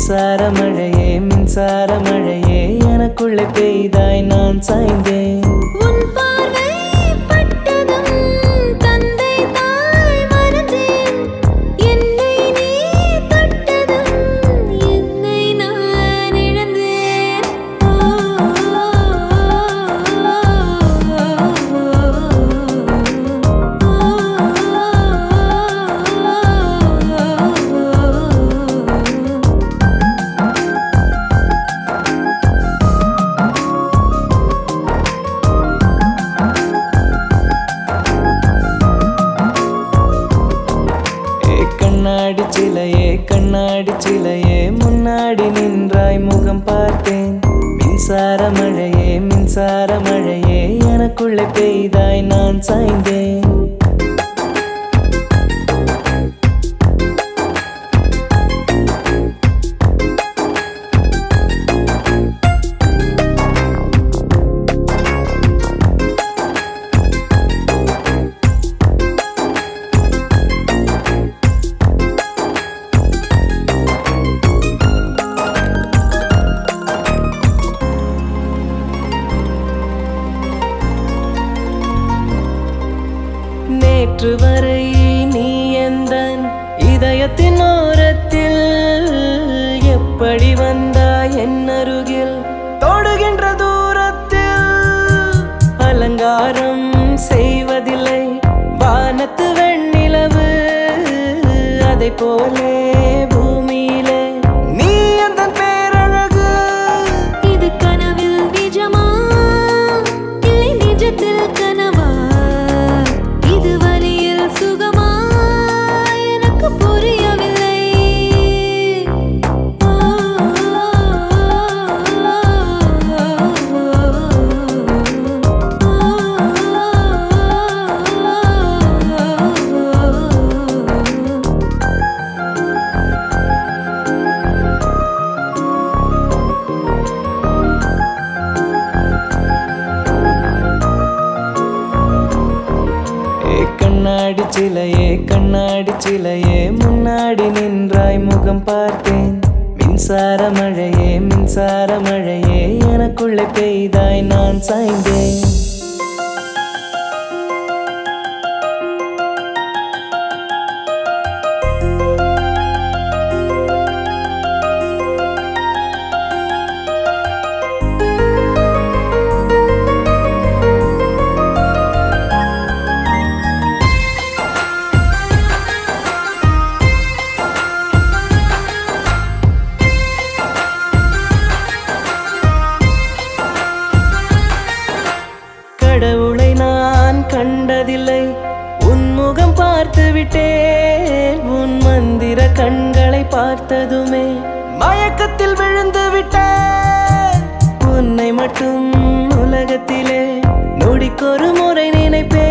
மின்சார மழையே மின்சார மழையே எனக்குள்ளே பெய்தாய் நான் சாய்ந்தேன் உன் பார்வை பட்டதும் தந்தை தாய் மறந்தேன் என்னை நீ தொட்டதும் என்னை நான் இழந்தேன் ஏ கண்ணாடி சிலையே கண்ணாடி சிலையே முன்னாடி நின்றாய் முகம் பார்த்தேன் மின்சார மழையே மின்சார மழையே எனக்குள்ளே பெய்தாய் நான் சாய்ந்தேன் நேற்று வரை நீ எந்தன் இதயத்தின் ஓரத்தில் எப்படி வந்தாய் என் அருகில் தொடுகின்ற தூரத்தில் அலங்காரம் செய்வதில்லை வானத்து வெண்ணிலவு அதை போலே பூமியிலே நீ எந்தன் பேரழகு இது கனவில் நிஜமா இல்லை நிஜத்தில் கனவா இது வலியில் சுகமா எனக்கு புரியவில்லை ஏ கண்ணாடி சிலையே கண்ணாடி சிலையே முன்னாடி நின்றாய் முகம் பார்த்தேன் மின்சார மழையே மின்சார மழையே எனக்குள்ளே பெய்தாய் நான் சாய்ந்தேன் கடவுளை நான் கண்டதில்லை உன் முகம் பார்த்து விட்டேன் உன் மந்திர கண்களை பார்த்ததுமே மயக்கத்தில் விழுந்து விட்டேன் உன்னை மட்டும் உலகத்திலே நொடிக்கொரு முறை நினைப்பேன்